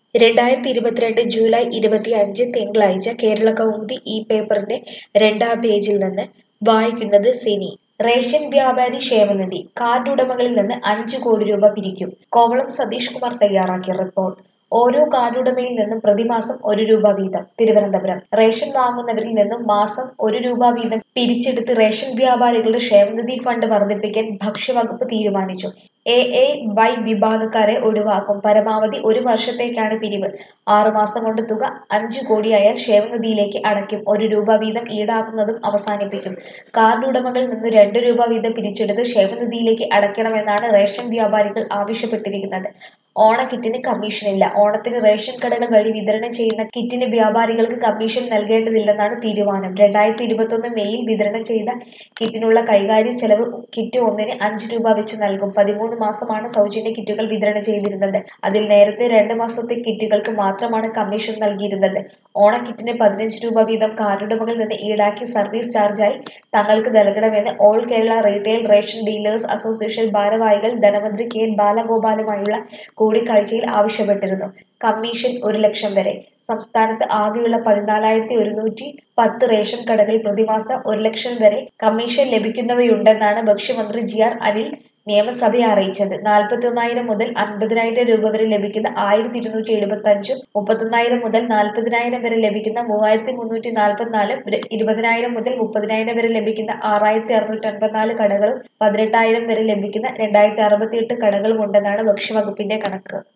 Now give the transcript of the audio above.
രണ്ടായിരത്തി ഇരുപത്തിരണ്ട് ജൂലൈ ഇരുപത്തിയഞ്ച് തിങ്കളാഴ്ച കേരള കൗമുദി ഈ പേപ്പറിന്റെ രണ്ടാം പേജിൽ നിന്ന് വായിക്കുന്നത് സിനി റേഷൻ വ്യാപാരി ക്ഷേമനിധി കാർഡ് ഉടമകളിൽ നിന്ന് അഞ്ചു കോടി രൂപ പിരിക്കും കോവളം സതീഷ് കുമാർ തയ്യാറാക്കിയ റിപ്പോർട്ട് ഓരോ കാർഡുടമയിൽ നിന്നും പ്രതിമാസം ഒരു രൂപ വീതം തിരുവനന്തപുരം റേഷൻ വാങ്ങുന്നവരിൽ നിന്നും മാസം ഒരു രൂപ വീതം പിരിച്ചെടുത്ത് റേഷൻ വ്യാപാരികളുടെ ക്ഷേമനിധി ഫണ്ട് വർദ്ധിപ്പിക്കാൻ ഭക്ഷ്യവകുപ്പ് തീരുമാനിച്ചു എ എ വൈ വിഭാഗക്കാരെ ഒഴിവാക്കും പരമാവധി ഒരു വർഷത്തേക്കാണ് പിരിവ് ആറുമാസം കൊണ്ട് തുക അഞ്ചു കോടിയായാൽ ക്ഷേമനിധിയിലേക്ക് അടയ്ക്കും ഒരു രൂപ വീതം ഈടാക്കുന്നതും അവസാനിപ്പിക്കും കാർഡ് ഉടമകളിൽ നിന്ന് രണ്ട് രൂപ വീതം പിരിച്ചെടുത്ത് ക്ഷേമനിധിയിലേക്ക് അടയ്ക്കണമെന്നാണ് റേഷൻ വ്യാപാരികൾ ആവശ്യപ്പെട്ടിരിക്കുന്നത് ഓണക്കിറ്റിന് കമ്മീഷനില്ല ഓണത്തിന് റേഷൻ കടകൾ വഴി വിതരണം ചെയ്യുന്ന കിറ്റിന് വ്യാപാരികൾക്ക് കമ്മീഷൻ നൽകേണ്ടതില്ലെന്നാണ് തീരുമാനം രണ്ടായിരത്തി ഇരുപത്തൊന്ന് മെയ്യിൽ വിതരണം ചെയ്ത കിറ്റിനുള്ള കൈകാര്യ ചെലവ് കിറ്റ് ഒന്നിന് അഞ്ച് രൂപ വെച്ച് നൽകും പതിമൂന്ന് മാസമാണ് സൗജന്യ കിറ്റുകൾ വിതരണം ചെയ്തിരുന്നത് അതിൽ നേരത്തെ രണ്ട് മാസത്തെ കിറ്റുകൾക്ക് മാത്രമാണ് കമ്മീഷൻ നൽകിയിരുന്നത് ഓണക്കിറ്റിന് പതിനഞ്ച് രൂപ വീതം കാർഡുടമകളിൽ നിന്ന് ഈടാക്കി സർവീസ് ചാർജായി തങ്ങൾക്ക് നൽകണമെന്ന് all Kerala retail ration dealers association ഭാരവാഹികൾ ധനമന്ത്രി കെ ബാലഗോപാലുമായുള്ള കൂടിക്കാഴ്ചയിൽ ആവശ്യപ്പെട്ടിരുന്നു കമ്മീഷൻ ഒരു ലക്ഷം വരെ സംസ്ഥാനത്ത് ആകെയുള്ള പതിനാലായിരത്തി ഒരുന്നൂറ്റി പത്ത് റേഷൻ കടകളിൽ പ്രതിമാസം ഒരു ലക്ഷം വരെ കമ്മീഷൻ ലഭിക്കുന്നവയുണ്ടെന്നാണ് ഭക്ഷ്യമന്ത്രി ജി ആർ അനിൽ നിയമസഭയെ അറിയിച്ചത് നാൽപ്പത്തി ഒന്നായിരം മുതൽ അൻപതിനായിരം രൂപ വരെ ലഭിക്കുന്ന ആയിരത്തി ഇരുന്നൂറ്റി എഴുപത്തി അഞ്ചും മുപ്പത്തൊന്നായിരം മുതൽ നാൽപ്പതിനായിരം വരെ ലഭിക്കുന്ന മൂവായിരത്തി മുന്നൂറ്റി നാൽപ്പത്തിനാലും ഇരുപതിനായിരം മുതൽ മുപ്പതിനായിരം വരെ ലഭിക്കുന്ന ആറായിരത്തി അറുന്നൂറ്റി അൻപത്തിനാല് കടകളും പതിനെട്ടായിരം വരെ ലഭിക്കുന്ന രണ്ടായിരത്തി അറുപത്തിയെട്ട് കടകളും ഉണ്ടെന്നാണ് ഭക്ഷ്യവകുപ്പിന്റെ കണക്ക്